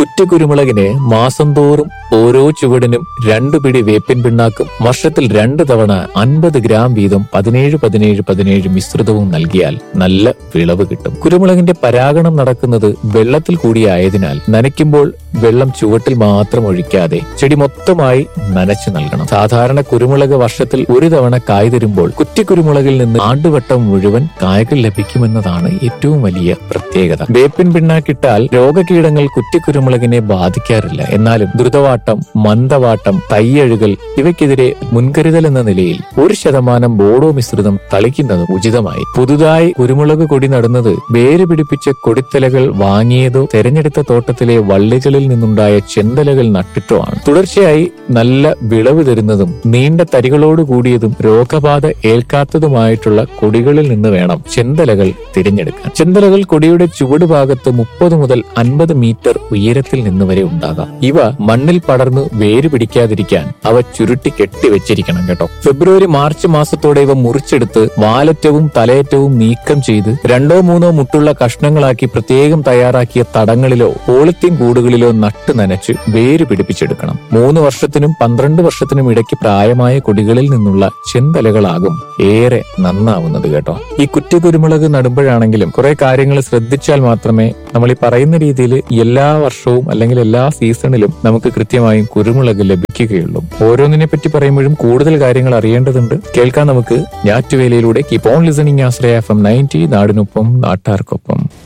കുറ്റിക്കുരുമുളകിന് മാസം തോറും ഓരോ ചുവടിനും രണ്ടു പിടി വേപ്പിൻ പിണ്ണാക്കും വർഷത്തിൽ രണ്ട് തവണ അൻപത് ഗ്രാം വീതം പതിനേഴ് പതിനേഴ് പതിനേഴ് മിശ്രിതവും നൽകിയാൽ നല്ല വിളവ് കിട്ടും കുരുമുളകിന്റെ പരാഗണം നടക്കുന്നത് വെള്ളത്തിൽ കൂടിയായതിനാൽ നനയ്ക്കുമ്പോൾ വെള്ളം ചുവട്ടിൽ മാത്രം ഒഴിക്കാതെ ചെടി മൊത്തമായി നനച്ചു നൽകണം സാധാരണ കുരുമുളക് വർഷത്തിൽ ഒരു തവണ കായ് തരുമ്പോൾ കുറ്റിക്കുരുമുളകിൽ നിന്ന് ആണ്ടുവട്ടം മുഴുവൻ കായകൾ ലഭിക്കുമെന്നതാണ് ഏറ്റവും വലിയ പ്രത്യേകത വേപ്പിൻ പിണ്ണാക്കിട്ടാൽ രോഗകീടങ്ങൾ കുറ്റിക്കുരുമുളകിനെ ബാധിക്കാറില്ല എന്നാലും ദ്രുതവാട്ടം മന്ദവാട്ടം തയ്യഴുകൽ ഇവയ്ക്കെതിരെ മുൻകരുതൽ എന്ന നിലയിൽ ഒരു ശതമാനം ബോഡോ മിശ്രിതം തളിക്കുന്നത് ഉചിതമായി പുതുതായി കുരുമുളക് കൊടി നടുന്നത് വേര് പിടിപ്പിച്ച കൊടിത്തലകൾ വാങ്ങിയതോ തെരഞ്ഞെടുത്ത തോട്ടത്തിലെ വള്ളികളിൽ നിന്നുണ്ടായ ചെന്തലകൾ നട്ടിട്ടോ ആണ് തുടർച്ചയായി നല്ല വിളവ് തരുന്നതും നീണ്ട തരികളോട് കൂടിയതും രോഗബാധ ഏൽക്കാത്തതുമായിട്ടുള്ള കൊടികളിൽ നിന്ന് വേണം ചെന്തലകൾ തിരഞ്ഞെടുക്കാൻ ചെന്തലകൾ കൊടിയുടെ ചുവട് ഭാഗത്ത് മുപ്പത് മുതൽ അൻപത് മീറ്റർ ഉയരത്തിൽ നിന്ന് വരെ ഉണ്ടാകാം ഇവ മണ്ണിൽ പടർന്ന് വേര് പിടിക്കാതിരിക്കാൻ അവ ചുരുട്ടി കെട്ടിവെച്ചിരിക്കണം കേട്ടോ ഫെബ്രുവരി മാർച്ച് മാസത്തോടെ ഇവ മുറിച്ചെടുത്ത് വാലറ്റവും തലയറ്റവും നീക്കം ചെയ്ത് രണ്ടോ മൂന്നോ മുട്ടുള്ള കഷ്ണങ്ങളാക്കി പ്രത്യേകം തയ്യാറാക്കിയ തടങ്ങളിലോ പോളിത്തീൻ കൂടുകളിലോ നട്ട് നനച്ച് വേര് പിടിപ്പിച്ചെടുക്കണം മൂന്ന് വർഷത്തിനും പന്ത്രണ്ട് വർഷത്തിനും ഇടയ്ക്ക് പ്രായമായ കൊടികളിൽ നിന്നുള്ള ചെന്തലകളാകും ഏറെ നന്നാവുന്നത് കേട്ടോ ഈ കുറ്റി കുരുമുളക് നടുമ്പോഴാണെങ്കിലും കുറെ കാര്യങ്ങൾ ശ്രദ്ധിച്ചാൽ മാത്രമേ നമ്മൾ ഈ പറയുന്ന രീതിയിൽ എല്ലാ വർഷവും അല്ലെങ്കിൽ എല്ലാ സീസണിലും നമുക്ക് കൃത്യമായും കുരുമുളക് ലഭിക്കുകയുള്ളൂ ഓരോന്നിനെ പറ്റി പറയുമ്പോഴും കൂടുതൽ കാര്യങ്ങൾ അറിയേണ്ടതുണ്ട് കേൾക്കാൻ നമുക്ക് ഞാറ്റുവേലയിലൂടെ keep on listening Ashraya F M ninety നാടിനൊപ്പം നാട്ടാർക്കൊപ്പം